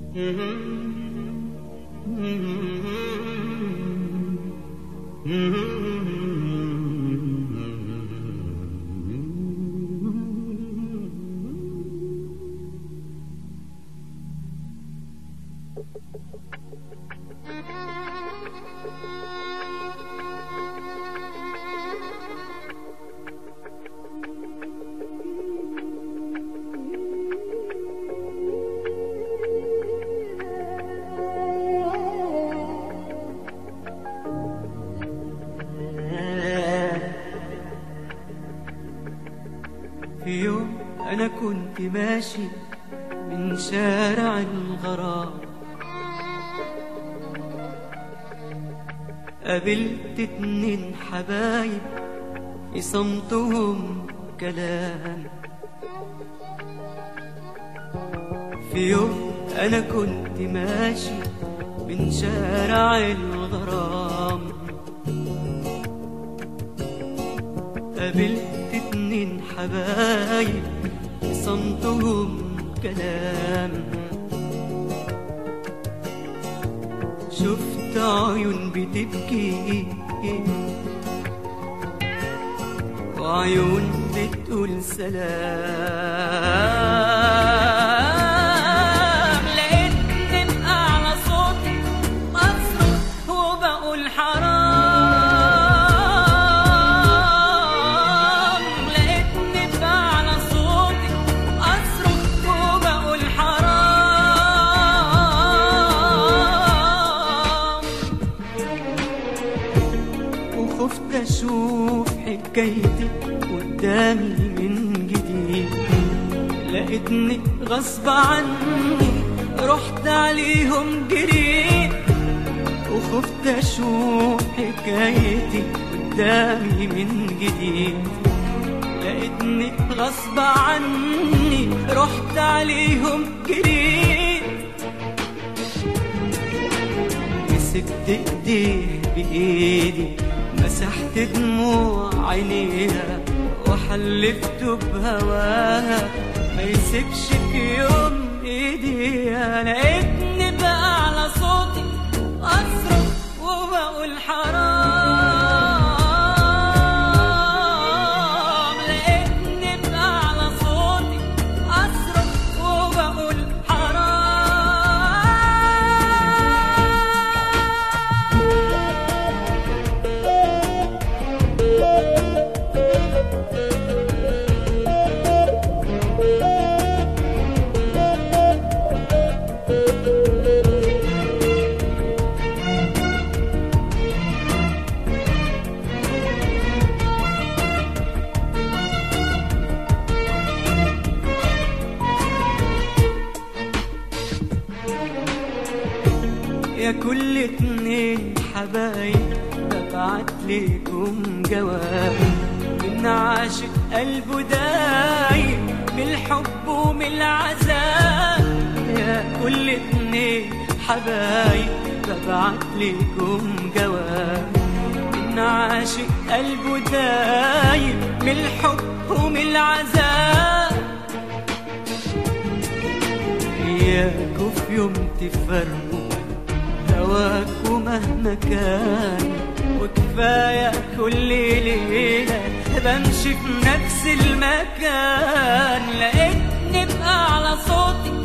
في يوم أنا كنت ماشي من شارع الغرام قابلت اتنين حبايب في صمتهم كلام في يوم أنا كنت ماشي من شارع الغرام قابلت اتنين حبايب في صمتهم كلام شفت عيون بتبكي وعيون بتقول سلام لقيتني بأعلى صوتي أصرخ وبقول حرام لقيتني بأعلى صوتي أصرخ وبقول حرام وخفت اشوف حكايتي قدامي من جديد لقيتني غصب عني رحت عليهم جريت وخفت اشوف حكايتي قدامي من جديد لقيتني غصب عني رحت عليهم جريت مسكت ايديه بايدي مسحت دموع عينيها وحلفته بهواها ما يسيبش في يوم ايديها لقيتني بأعلى صوتي اصرخ وبقول حرام لقيتني بأعلى صوتي اصرخ وبقول حرام يا كل اتنين حبايب ببعت لكم جواب من عاشق قلبه دايب من الحب ومن العذاب يا كل اتنين حبايب ببعت لكم جواب من عاشق قلبه دايب من الحب ومن العذاب إياكوا في يوم تفرقوا هواكوا مهما كان وكفاية كل ليلة بمشي في نفس المكان لقيتني بأعلى صوتي